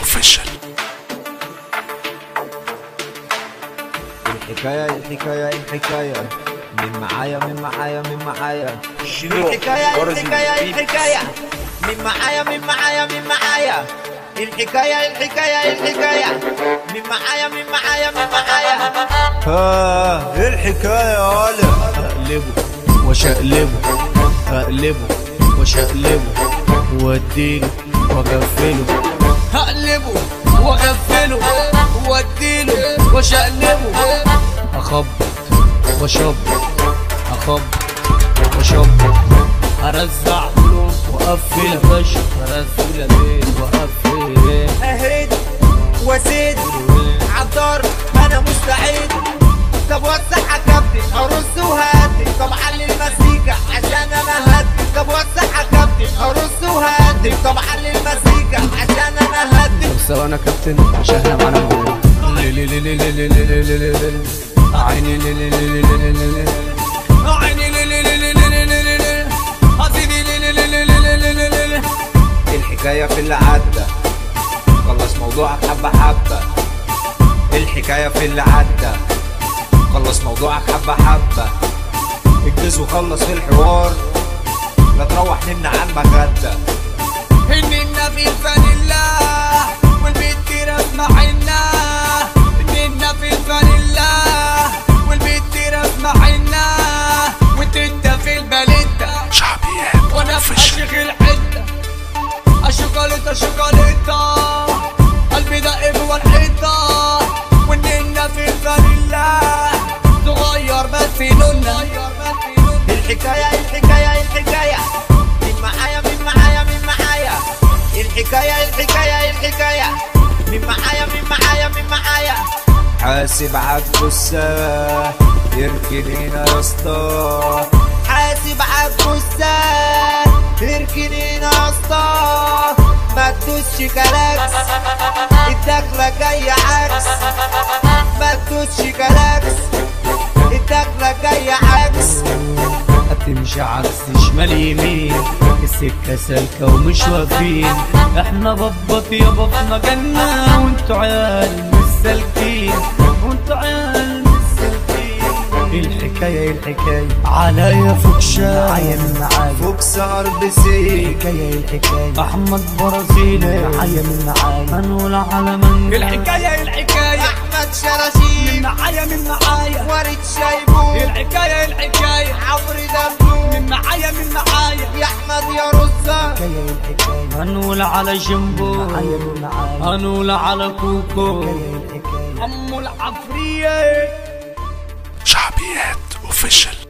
اوفيشال الحكاية الحكاية الحكاية من معايا من معايا من معايا شنو الحكاية ورد الحكاية البيت. الحكاية من معايا من معايا من معايا الحكاية الحكاية الحكاية من معايا من معايا من معايا ها ايه الحكايه يا ولد اقلبه واشقلبه اقلبه واشقلبه واديله واغفله هقلبه واغفله واديله واشقلبه اخبط واشبط اخبط واشبط ارزع له واقفل يا باشا ارزع يا بيه واقفل اهد وزيد عالدار انا مستعد طب وسع يا كابتن ارص وهدي طب علي المزيكا عشان انا هدي طب وسع يا كابتن ارص وهدي طب علي المزيكا عشان انا هدي طب ثواني يا كابتن عشان احنا معانا موضوع ليلي ليلي ليلي ليلي ليلي ليلي. عيني ليلي ليلي ليلي ليلي. عيني ليلي ليلي ليلي ليلي ليلي. حزيني ليلي ليلي ليلي ليلي ليلي. الحكاية في اللي عدى خلص موضوعك حبة حبة الحكاية في اللي عدى خلص موضوعك حبة حبة اجلس وخلص في الحوار لا تروح نمنا على المغدى إننا في الفانيلا والبيت رسمة حنا إننا في الفانيلا والبيت رسمة حنا وانت انت في الباليتا شعبيات وانا في اوفيشال اشيخ الحته الشوكولاته شوكولاته قلبي دق جوا الحيطه واننا في الفانيلا صغير بس لوننا الحكاية الحكاية الحكاية من معايا من معايا من معايا الحكاية الحكاية الحكاية من معايا من معايا من معايا حاسب عالجثة يركنينا يا اسطى حاسب عالجثة يركنينا يا اسطى ما تدوسش كلاكس الدخلة جاية عكس ما تدوسش كلاكس الدخلة جاية عكس هتمشي عكس شمال يمين السكة سالكة ومش واقفين احنا ببط يابا في مجالنا وانتوا عيال مش سالكين وانتوا عيال مش سالكين الحكاية الحكاية عليا فوق شاي من معايا فوق سهر بسيك الحكاية الحكاية أحمد برازيلي معايا من معايا هنقول على من الحكاية الحكاية احمد شراشيب معايا من معايا ورد شايبو الحكاية الحكاية عمرو دبلو من معايا من معايا يا احمد يا رزة هنقول على جنبو هنقول على كوكو أم العفرية شعبيات اوفيشال